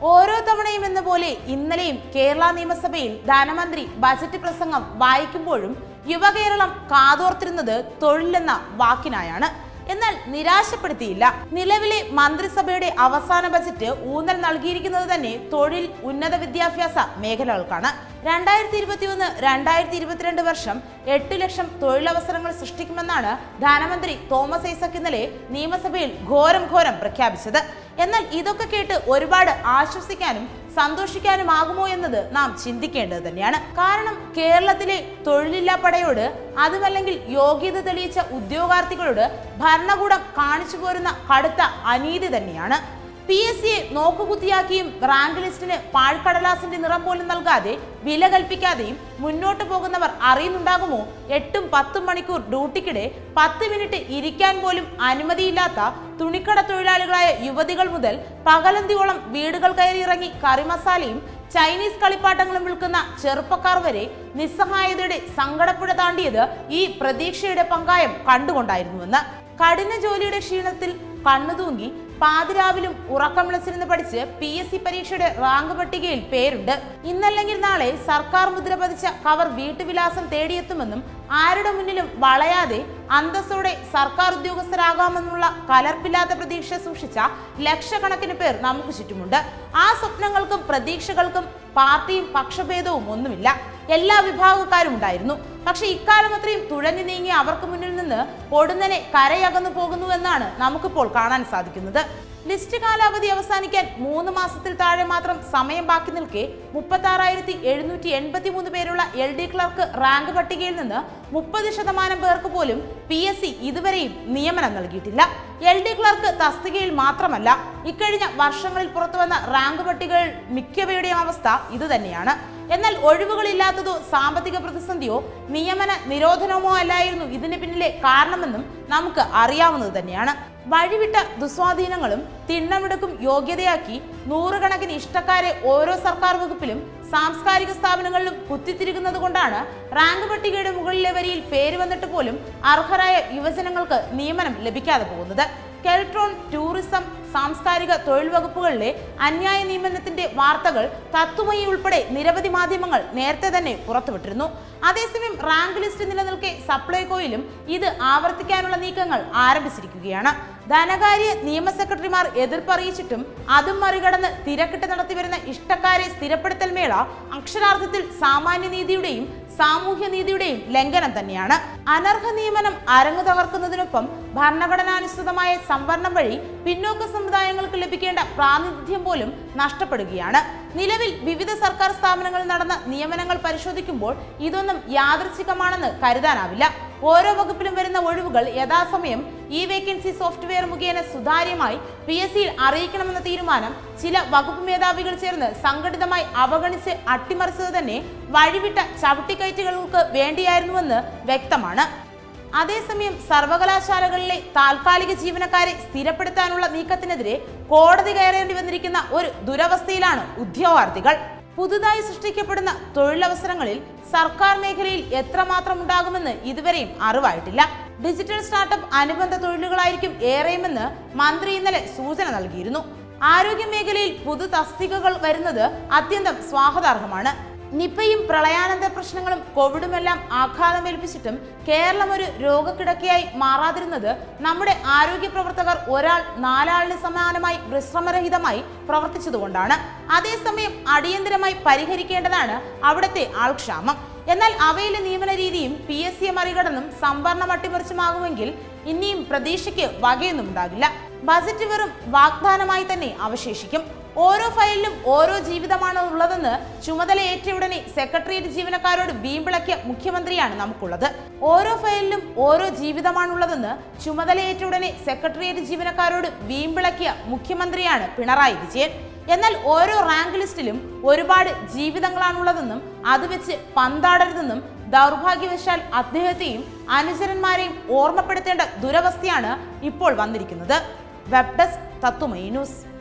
ഓരോ തവണയും എന്ന പോലെ ഇന്നലെയും കേരള നിയമസഭയിൽ ധനമന്ത്രി ബജറ്റ് പ്രസംഗം വായിക്കുമ്പോഴും യുവകേരളം കാതോർത്തിരുന്നത് തൊഴിലെന്ന വാക്കിനായാണ് എന്നാൽ നിരാശപ്പെടുത്തിയില്ല നിലവിലെ മന്ത്രിസഭയുടെ അവസാന ബജറ്റ് ഊന്നൽ നൽകിയിരിക്കുന്നത് തന്നെ തൊഴിൽ ഉന്നത വിദ്യാഭ്യാസ മേഖലകൾക്കാണ് രണ്ടായിരത്തി ഇരുപത്തിയൊന്ന് രണ്ടായിരത്തി ഇരുപത്തിരണ്ട് വർഷം എട്ട് ലക്ഷം തൊഴിലവസരങ്ങൾ സൃഷ്ടിക്കുമെന്നാണ് ധനമന്ത്രി തോമസ് ഐസക് ഇന്നലെ നിയമസഭയിൽ ഘോരം ഘോരം പ്രഖ്യാപിച്ചത് എന്നാൽ ഇതൊക്കെ കേട്ട് ഒരുപാട് ആശ്വസിക്കാനും സന്തോഷിക്കാനുമാകുമോ എന്നത് നാം ചിന്തിക്കേണ്ടത് തന്നെയാണ് കാരണം കേരളത്തിലെ തൊഴിലില്ലാ പടയോട് അതുമല്ലെങ്കിൽ യോഗ്യത തെളിയിച്ച ഉദ്യോഗാർത്ഥികളോട് ഭരണകൂടം കാണിച്ചു പോരുന്ന കടുത്ത അനീതി തന്നെയാണ് പി എസ് സിയെ നോക്കുകുത്തിയാക്കിയും റാങ്ക് ലിസ്റ്റിന് പാഴ്ക്കടലാസിന്റെ നിറം പോലും നൽകാതെ വില കൽപ്പിക്കാതെയും മുന്നോട്ട് പോകുന്നവർ അറിയുന്നുണ്ടാകുമോ എട്ടും പത്തും മണിക്കൂർ ഡ്യൂട്ടിക്കിടെ പത്ത് മിനിറ്റ് ഇരിക്കാൻ പോലും അനുമതിയില്ലാത്ത തുണിക്കട തൊഴിലാളികളായ യുവതികൾ മുതൽ പകലന്തിയോളം വീടുകൾ കയറിയിറങ്ങി കറിമസാലയും ചൈനീസ് കളിപ്പാട്ടങ്ങളും വിൽക്കുന്ന ചെറുപ്പക്കാർ വരെ നിസ്സഹായതയുടെ സങ്കടപ്പുഴ താണ്ടിയത് ഈ പ്രതീക്ഷയുടെ പങ്കായം കണ്ടുകൊണ്ടായിരുന്നുവെന്ന് കഠിന ജോലിയുടെ ക്ഷീണത്തിൽ കണ്ണുതൂങ്ങി പാതിരാവിലും ഉറക്കം വിളിച്ചിരുന്ന് പഠിച്ച് പി എസ് സി പരീക്ഷയുടെ റാങ്ക് പട്ടികയിൽ പേരുണ്ട് ഇന്നല്ലെങ്കിൽ നാളെ സർക്കാർ മുദ്ര പതിച്ച കവർ വീട്ടുവിലാസം തേടിയെത്തുമെന്നും ആരുടെ മുന്നിലും വളയാതെ അന്തസ്സോടെ സർക്കാർ ഉദ്യോഗസ്ഥരാകാമെന്നുള്ള കലർപ്പില്ലാത്ത പ്രതീക്ഷ സൂക്ഷിച്ച ലക്ഷക്കണക്കിന് പേർ നമുക്ക് ചുറ്റുമുണ്ട് ആ സ്വപ്നങ്ങൾക്കും പ്രതീക്ഷകൾക്കും പാർട്ടിയും പക്ഷഭേദവും ഒന്നുമില്ല എല്ലാ വിഭാഗക്കാരും ഉണ്ടായിരുന്നു പക്ഷെ ഇക്കാലം അത്രയും തുഴഞ്ഞു നീങ്ങി അവർക്ക് മുന്നിൽ നിന്ന് പൊടുന്നനെ കരയകന്നു പോകുന്നു എന്നാണ് നമുക്കിപ്പോൾ കാണാൻ സാധിക്കുന്നത് ലിസ്റ്റ് കാലാവധി അവസാനിക്കാൻ മൂന്ന് മാസത്തിൽ താഴെ മാത്രം സമയം ബാക്കി നിൽക്കെ മുപ്പത്തി ആറായിരത്തി എഴുന്നൂറ്റി എൺപത്തി മൂന്ന് പേരുള്ള എൽ ഡി ക്ലർക്ക് റാങ്ക് പട്ടികയിൽ നിന്ന് മുപ്പത് ശതമാനം പേർക്ക് പോലും പി എസ് സി ഇതുവരെയും നിയമനം നൽകിയിട്ടില്ല എൽ ഡി ക്ലർക്ക് തസ്തികയിൽ മാത്രമല്ല ഇക്കഴിഞ്ഞ വർഷങ്ങളിൽ പുറത്തുവന്ന റാങ്ക് പട്ടികകൾ മിക്കവയുടെയും അവസ്ഥ ഇതുതന്നെയാണ് എന്നാൽ ഒഴിവുകളില്ലാത്തതോ സാമ്പത്തിക പ്രതിസന്ധിയോ നിയമന നിരോധനമോ അല്ലായിരുന്നു ഇതിന് പിന്നിലെ കാരണമെന്നും നമുക്ക് അറിയാവുന്നത് തന്നെയാണ് വഴിവിട്ട ദുസ്വാധീനങ്ങളും തിണ്ണമെടുക്കും യോഗ്യതയാക്കി നൂറുകണക്കിന് ഇഷ്ടക്കാരെ ഓരോ സർക്കാർ വകുപ്പിലും സാംസ്കാരിക സ്ഥാപനങ്ങളിലും കുത്തിത്തിരിക്കുന്നത് കൊണ്ടാണ് റാങ്ക് പട്ടികയുടെ മുകളിലെ വരിയിൽ പേര് വന്നിട്ട് പോലും അർഹരായ യുവജനങ്ങൾക്ക് നിയമനം ലഭിക്കാതെ പോകുന്നത് കെൽട്രോൺ ടൂറിസം സാംസ്കാരിക തൊഴിൽ വകുപ്പുകളിലെ അന്യായ നിയമനത്തിന്റെ വാർത്തകൾ തത്വമയി ഉൾപ്പെടെ നിരവധി മാധ്യമങ്ങൾ നേരത്തെ തന്നെ പുറത്തുവിട്ടിരുന്നു അതേസമയം റാങ്ക് ലിസ്റ്റ് നിലനിൽക്കെ സപ്ലൈകോയിലും ഇത് ആവർത്തിക്കാനുള്ള നീക്കങ്ങൾ ആരംഭിച്ചിരിക്കുകയാണ് ധനകാര്യ നിയമ സെക്രട്ടറിമാർ എതിർപ്പറിയിച്ചിട്ടും അതും മറികടന്ന് തിരക്കിട്ട് നടത്തിവരുന്ന ഇഷ്ടക്കാരെ സ്ഥിരപ്പെടുത്തൽ മേള അക്ഷരാർത്ഥത്തിൽ സാമാന്യനീതിയുടെയും സാമൂഹ്യനീതിയുടെയും ലംഘനം തന്നെയാണ് അനർഹ നിയമനം അരങ്ങു തകർക്കുന്നതിനൊപ്പം ഭരണഘടനാനുസൃതമായ സംവരണം വഴി പിന്നോക്ക സമുദായങ്ങൾക്ക് ലഭിക്കേണ്ട പ്രാതിനിധ്യം പോലും നഷ്ടപ്പെടുകയാണ് നിലവിൽ വിവിധ സർക്കാർ സ്ഥാപനങ്ങളിൽ നടന്ന നിയമനങ്ങൾ പരിശോധിക്കുമ്പോൾ ഇതൊന്നും യാദൃച്ഛികമാണെന്ന് കരുതാനാവില്ല ഓരോ വകുപ്പിലും വരുന്ന ഒഴിവുകൾ യഥാസമയം ഈ വേക്കൻസി സോഫ്റ്റ്വെയർ മുഖേന സുതാര്യമായി പി എസ് സിയിൽ അറിയിക്കണമെന്ന തീരുമാനം ചില വകുപ്പ് മേധാവികൾ ചേർന്ന് സംഘടിതമായി അവഗണിച്ച് അട്ടിമറിച്ചത് തന്നെ വഴിവിട്ട ചവിട്ടിക്കയറ്റുകൾക്ക് വേണ്ടിയായിരുന്നുവെന്ന് വ്യക്തമാണ് അതേസമയം സർവകലാശാലകളിലെ താൽക്കാലിക ജീവനക്കാരെ സ്ഥിരപ്പെടുത്താനുള്ള നീക്കത്തിനെതിരെ കോടതി കയറേണ്ടി വന്നിരിക്കുന്ന ഒരു ദുരവസ്ഥയിലാണ് ഉദ്യോഗാർത്ഥികൾ പുതുതായി സൃഷ്ടിക്കപ്പെടുന്ന തൊഴിലവസരങ്ങളിൽ സർക്കാർ മേഖലയിൽ എത്രമാത്രം ഉണ്ടാകുമെന്ന് ഇതുവരെയും അറിവായിട്ടില്ല ഡിജിറ്റൽ സ്റ്റാർട്ടപ്പ് അനുബന്ധ തൊഴിലുകളായിരിക്കും ഏറെയുമെന്ന് മന്ത്രി ഇന്നലെ സൂചന നൽകിയിരുന്നു ആരോഗ്യ മേഖലയിൽ പുതു തസ്തികകൾ വരുന്നത് അത്യന്തം സ്വാഗതാർഹമാണ് നിപ്പയും പ്രളയാനന്തര പ്രശ്നങ്ങളും കോവിഡുമെല്ലാം ആഘാതമേൽപ്പിച്ചിട്ടും കേരളം ഒരു രോഗക്കിടക്കയായി മാറാതിരുന്നത് നമ്മുടെ ആരോഗ്യ പ്രവർത്തകർ ഒരാൾ നാലാളിന് സമാനമായി വിശ്രമരഹിതമായി പ്രവർത്തിച്ചതുകൊണ്ടാണ് അതേസമയം അടിയന്തരമായി പരിഹരിക്കേണ്ടതാണ് അവിടുത്തെ ആൾക്ഷാമം എന്നാൽ അവയിലെ നിയമന രീതിയും പി എസ് സിയെ മറികടന്നും സംവരണം അട്ടിമറിച്ചുമാകുമെങ്കിൽ ഇനിയും പ്രതീക്ഷയ്ക്ക് വകയൊന്നും ഉണ്ടാകില്ല ബജറ്റ് വെറും വാഗ്ദാനമായി തന്നെ അവശേഷിക്കും ഓരോ ഫയലിലും ഓരോ ജീവിതമാണ് ഉള്ളതെന്ന് ചുമതല ഏറ്റ ഉടനെ സെക്രട്ടേറിയറ്റ് ജീവനക്കാരോട് വീമ്പിളക്കിയ മുഖ്യമന്ത്രിയാണ് നമുക്കുള്ളത് ഓരോ ഫയലിലും ഓരോ ജീവിതമാണുള്ളതെന്ന് ചുമതലയേറ്റ ഉടനെ സെക്രട്ടേറിയറ്റ് ജീവനക്കാരോട് വീമ്പിളക്കിയ മുഖ്യമന്ത്രിയാണ് പിണറായി വിജയൻ എന്നാൽ ഓരോ റാങ്ക് ലിസ്റ്റിലും ഒരുപാട് ജീവിതങ്ങളാണുള്ളതെന്നും അത് വെച്ച് പന്താടരുതെന്നും ദൗർഭാഗ്യവശാൽ അദ്ദേഹത്തെയും അനുചരന്മാരെയും ഓർമ്മപ്പെടുത്തേണ്ട ദുരവസ്ഥയാണ് ഇപ്പോൾ വന്നിരിക്കുന്നത് വെബ് ഡെസ്ക് തത്തുമൈ ന്യൂസ്